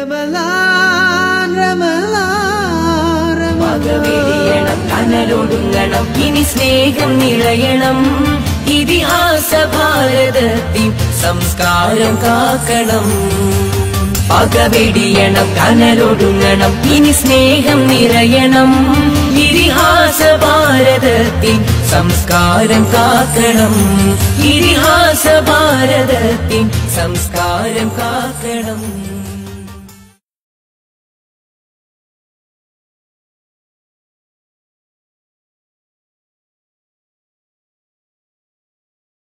റമലാൻ റമലാൻ റമലാൻ പകവെടിയണം കനലൊടുങ്ങണം ഇനി സ്നേഹം നിറയണം ഇതിഹാസ ഭാരതത്തിൻ സംസ്കാരം കാക്കണം പകവെടിയണം കനലൊടുങ്ങണം ഇനി സ്നേഹം നിറയണം ഇതിഹാസ ഭാരതത്തിൻ സംസ്കാരം കാക്കണം ഇതിഹാസ ഭാരതത്തിൻ സംസ്കാരം കാക്കണം